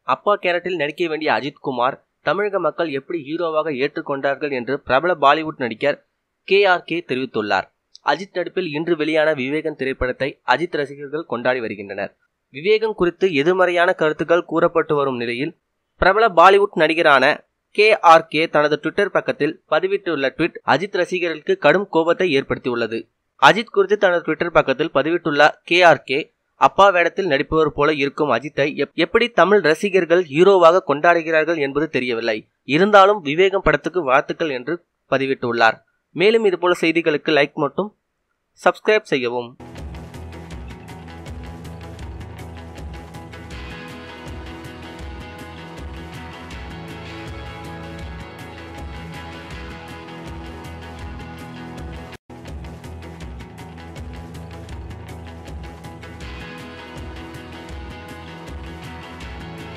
அப்பா கேரட்டில் நடிக்க வேண்டிய அஜித் குமார் தமிழக மக்கள் எப்படி ஹீரோவாக ஏற்றுக்கொண்டார்கள் என்று பிரபல பாலிவுட் நடிகர் கே ஆர் கே தெரிவித்துள்ளார் அஜித் நடிப்பில் இன்று வெளியான விவேகன் திரைப்படத்தை அஜித் ரசிகர்கள் கொண்டாடி வருகின்றனர் விவேகம் குறித்து எதிர்மறையான கருத்துக்கள் கூறப்பட்டு வரும் நிலையில் பிரபல பாலிவுட் நடிகரான கே ஆர் கே தனது ட்விட்டர் பக்கத்தில் பதிவிட்டுள்ள ட்வீட் அஜித் ரசிகர்களுக்கு கடும் கோபத்தை ஏற்படுத்தியுள்ளது அஜித் குறித்து தனது ட்விட்டர் பக்கத்தில் பதிவிட்டுள்ள கே ஆர் கே அப்பா வேடத்தில் நடிப்பவர் போல இருக்கும் அஜித்தை எப்படி தமிழ் ரசிகர்கள் ஹீரோவாக கொண்டாடுகிறார்கள் என்பது தெரியவில்லை இருந்தாலும் விவேகம் படத்துக்கு வாழ்த்துக்கள் என்று பதிவிட்டுள்ளார் மேலும் இதுபோல செய்திகளுக்கு லைக் மட்டும் சப்ஸ்கிரைப் செய்யவும்